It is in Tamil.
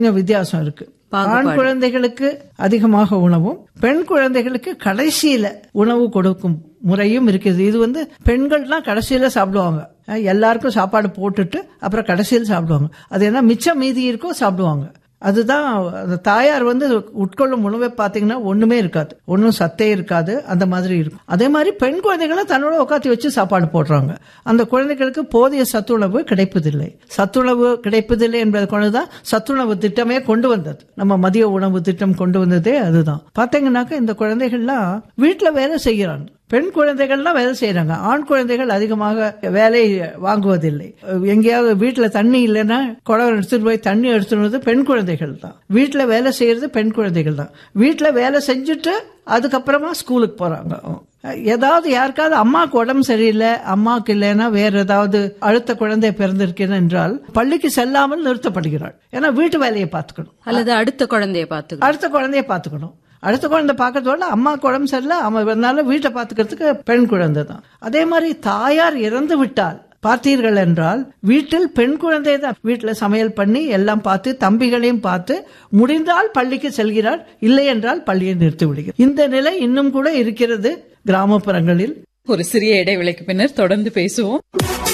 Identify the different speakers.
Speaker 1: இங்க வித்தியாசம் இருக்கு
Speaker 2: பாகுபாடு.
Speaker 1: ஆண் குழந்தைகளுக்கு அதிகமாக உணவும் பெண் குழந்தைகளுக்கு கடைசியில உணவு கொடுக்கும் முறையும் இருக்குது இது வந்து பெண்கள்லாம் கடைசியில சாப்பிடுவாங்க அஹ் எல்லாருக்கும் சாப்பாடு போட்டுட்டு அப்புறம் கடைசியில் சாப்பிடுவாங்க அது என்ன மிச்சம் மீதி இருக்கோ சாப்பிடுவாங்க அதுதான் அந்த தாயார் வந்து உட்கொள்ளும் உணவை பார்த்தீங்கன்னா ஒண்ணுமே இருக்காது ஒன்றும் சத்தே இருக்காது அந்த மாதிரி இருக்கும் அதே மாதிரி பெண் குழந்தைகளை தன்னோட உட்காந்து வச்சு சாப்பாடு போடுறாங்க அந்த குழந்தைகளுக்கு போதிய சத்துணவு கிடைப்பதில்லை சத்துணவு கிடைப்பதில்லை என்பதை கொண்டுதான் சத்துணவு திட்டமே கொண்டு வந்தது நம்ம மதிய உணவு திட்டம் கொண்டு வந்ததே அதுதான் பாத்தீங்கன்னாக்க இந்த குழந்தைகள்லாம் வீட்டுல வேலை செய்கிறாங்க பெண் குழந்தைகள்லாம் வேலை செய்யறாங்க ஆண் குழந்தைகள் அதிகமாக வேலை வாங்குவதில்லை எங்கேயாவது வீட்டுல தண்ணி இல்லைன்னா குடம் எடுத்துட்டு போய் தண்ணி எடுத்துட்டு வந்து பெண் குழந்தைகள் தான் வீட்டுல வேலை செய்யறது பெண் குழந்தைகள் தான் வீட்டுல வேலை செஞ்சுட்டு அதுக்கப்புறமா ஸ்கூலுக்கு போறாங்க ஏதாவது யாருக்காவது அம்மாவுக்கு உடம்பு சரியில்லை அம்மாவுக்கு இல்லைன்னா வேற ஏதாவது அழுத்த குழந்தை பிறந்திருக்கேன் என்றால் பள்ளிக்கு செல்லாமல் நிறுத்தப்படுகிறாள் ஏன்னா வீட்டு வேலையை பார்த்துக்கணும்
Speaker 2: அல்லது அடுத்த குழந்தைய பாத்துக்கணும்
Speaker 1: அடுத்த குழந்தைய பார்த்துக்கணும் அடுத்த குழந்தை பார்க்கறதோட அம்மா உடம்பு சரியில்லை அவன் வந்தாலும் வீட்டை பார்த்துக்கிறதுக்கு பெண் குழந்தை தான் அதே மாதிரி தாயார் இறந்து விட்டால் பார்த்தீர்கள் என்றால் வீட்டில் பெண் குழந்தை தான் வீட்டில் சமையல் பண்ணி எல்லாம் பார்த்து தம்பிகளையும் பார்த்து முடிந்தால் பள்ளிக்கு செல்கிறார் இல்லை என்றால் பள்ளியை நிறுத்தி விடுகிறார் இந்த நிலை இன்னும் கூட இருக்கிறது கிராமப்புறங்களில்
Speaker 3: ஒரு சிறிய இடைவேளைக்கு பின்னர் தொடர்ந்து பேசுவோம்